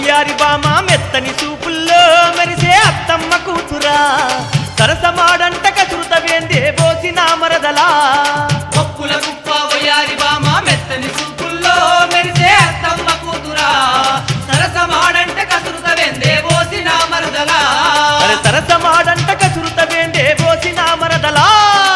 వయ్యారి బామ మెత్తని చూపుల్లో మెరిసే అత్తమ్మ కూతురా సరసమాడంట కసురుతవేందే బోసిన మరదలా పప్పుల కుప్ప వయ్యారి బామ మెత్తని చూపుల్లో మెరిసే అత్తమ్మ కూతురా సరసమాడంటే కసురుత వెందే పోసిన మరదలా అరే సరసమాడంట కసురుతవేందే బోసిన మరదలా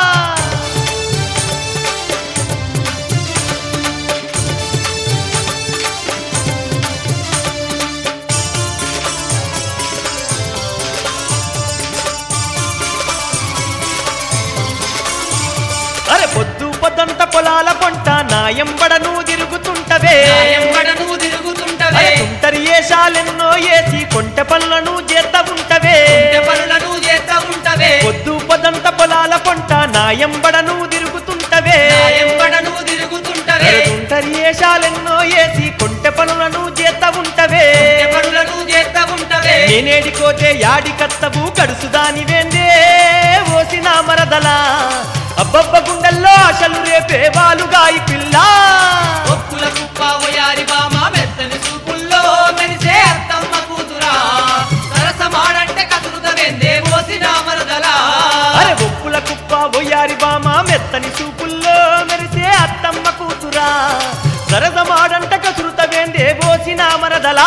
అరే పొద్దు పొద్దంత పొలాల పొంట నాయంబడను తిరుగుతుంటవే ఎంబడను తిరుగుతుంటవే అరే తుంటరి ఏషాలెన్నో ఏసి కొంట పనులను చేత ఉంటవే పనులను చేస్తా ఉంటవే పొద్దు పొద్దంత పొలాల పొంట నాయంబడను తిరుగుతుంటవే ఎంబడను తిరుగుతుంటవే అరే తుంటరి ఏషాలెన్నో ఏసి కొంట పనులను చేత ఉంటవే పనులను చేస్తా ఉంటవే నేనేడికోతే యాడికత్తవు కడుసుదాని వేందే ఓసిన మరదలా అబ్బబ్బ గుండెల్లో ఆశలు రేపే వాలుగాయి పిల్ల ఒప్పుల కుప్ప వయ్యారి బామ మెత్తని చూపుల్లో మెరిసే అత్తమ్మ కూతురా సరసమాడంటే కసురుత వెందే పోసిన మరదలా అరే ఒప్పుల కుప్ప బొయ్యారి బామ మెత్తని చూపుల్లో మెరిసే అత్తమ్మ కూతురా సరసమాడంట కసురుత వేందే బోసిన మరదలా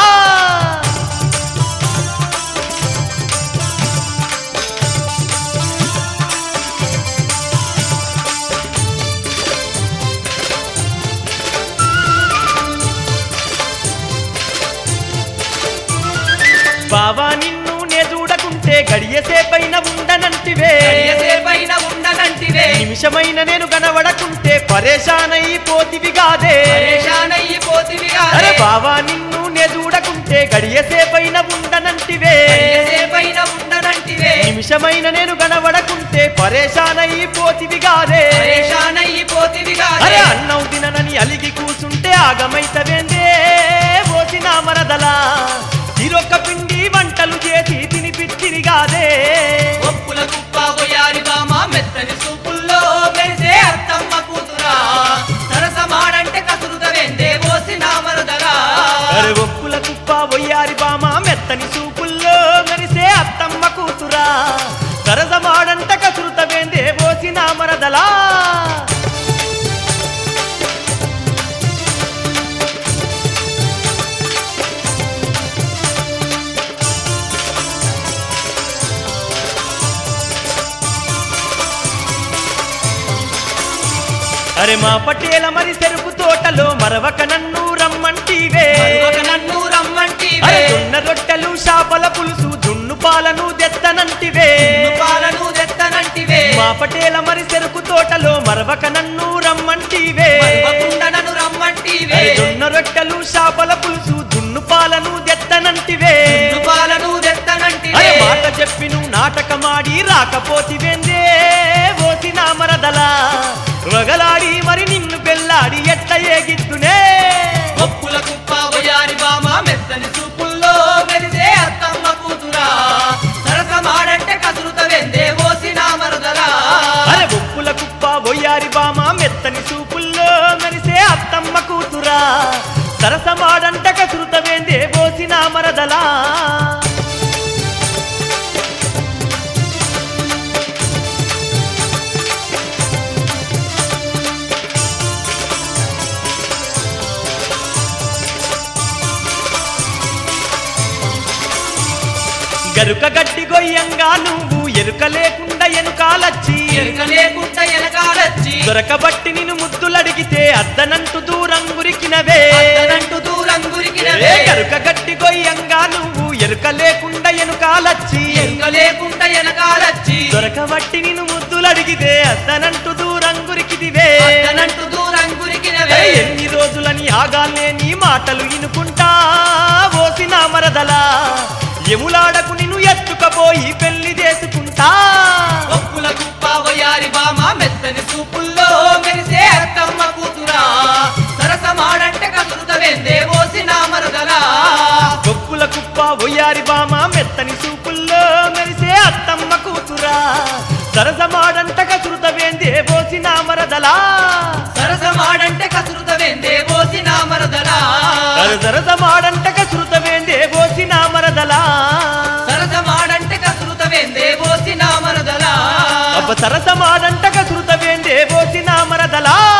బావా నిన్ను నే చూడకుంటే గడియసేపైన ఉండనంటివే పైన ఉండనంటివే నిమిషమైన నేను కనబడకుంటే పరేషానయి పోతివి కాదే పరేషానయ్యి పోతివి అరే బావా నిన్ను నే చూడకుంటే గడియసేపైన ఉండనంటివే పైన ఉండనంటివే నిమిషమైన నేను కనబడకుంటే పరేషానయి పోతివి కాదే పరేషానయ్యి పోతివి అరే అన్నం తిననని అలిగి కూసుంటే ఆగమైతవేందే పోసిన మరదలా ఇరొక్క పిండి వంటలు చేసి తినిపిచ్చిరి కాదే ఒప్పుల కుప్ప పోయారి బామ మెత్తని సూపుల్లో మెరిసే అత్తమ్మ కూతురా సరసమాడంటే కసురుత వెందే పోసిన మరదలా అరే ఒప్పుల కుప్ప వయ్యారి బామ మెత్తని చూపుల్లో మెరిసే అత్తమ్మ కూతురా సరసమాడంట కసురుతవేందే పోసిన మరదలా అరే మా పటేల మరి చెరుకు తోటలో మరవక నన్ను రమ్మంటివే ఒక నన్ను రమ్మంటివే అరే జొన్న రొట్టెలు చేపల పులుసు జున్ను పాలను దెత్తనంటివే పాలను తెత్తనంటివే మా పటేల మరి చెరుకు తోటలో మరవక నన్ను రమ్మంటివే మరవకుండా నన్ను రమ్మంటివే అరే జొన్న రొట్టెలు చేపల పులుసు జున్ను పాలను దెత్తనంటివే పాలను తెత్తనంటివే అరే మాట చెప్పి నువ్వు నాటకమాడి రాకపోతివేందే ఓసిన మరదలా రగలాడి మరి నిన్ను పెళ్ళాడి ఎట్ట ఏగిద్దునే ఒప్పుల కుప్ప వయారి బామ మెత్తని చూపుల్లో మెరిసే అత్తమ్మ కూతురా సరసమాడంటే కసురుత వెందే పోసిన మరదలా అరే బొప్పుల కుప్ప బొయ్యారి బామ మెత్తని చూపుల్లో మెరిసే అత్తమ్మ కూతురా సరసమాడంట కసురుతవేందే బోసిన మరదలా గరుక గడ్డి గొయ్యంగా నువ్వు ఎరుక లేకుండా ఎనుకాలచ్చి ఎరుక లేకుండా వెనకాలచ్చి దొరకబట్టి నిన్ను ముద్దులడిగితే అద్దనంటూ దూరం గురికినవే అత్తనంటూ దూరం ఏ గురికినవే గరుక గడ్డి గొయ్యంగా నువ్వు ఎరుక లేకుండా ఎనుకాలచ్చి ఎరుక లేకుండా వెనకాలచ్చి దొరకబట్టి నిన్ను ముద్దులడిగితే అద్దనంటూ దూరం గురికిదివే అత్తనంటూ దూరం గురికినవే ఏ ఎన్ని రోజులని ఆగాలే నీ మాటలు ఇనుకుంటా ఓసిన మరదలా ఎములాడకు నిన్ను ఎత్తుకపోయి పెళ్లి చేసుకుంటా ఒప్పుల కుప్ప వయారి బామ మెత్తని సూపుల్లో మెరిసే అత్తమ్మ కూతురా సరసమాడంటే కసురుత వెందే పోసిన మరదలా గొప్పుల కుప్ప ఒయ్యారి బామ మెత్తని చూపుల్లో మెరిసే అత్తమ్మ కూతురా సరసమాడంట కసురుతవేందే పోసిన మరదలా సరసమాడంటే కసురుత వెందే పోసిన మరదలా సరసమాడంట కసురుతవేందే మరదలా సరసమాడంటే కసురుతవేందే ఓసిన మరదలా అబ్బ సరసమాడంట కసురుత వేందే బోసిన మరదలా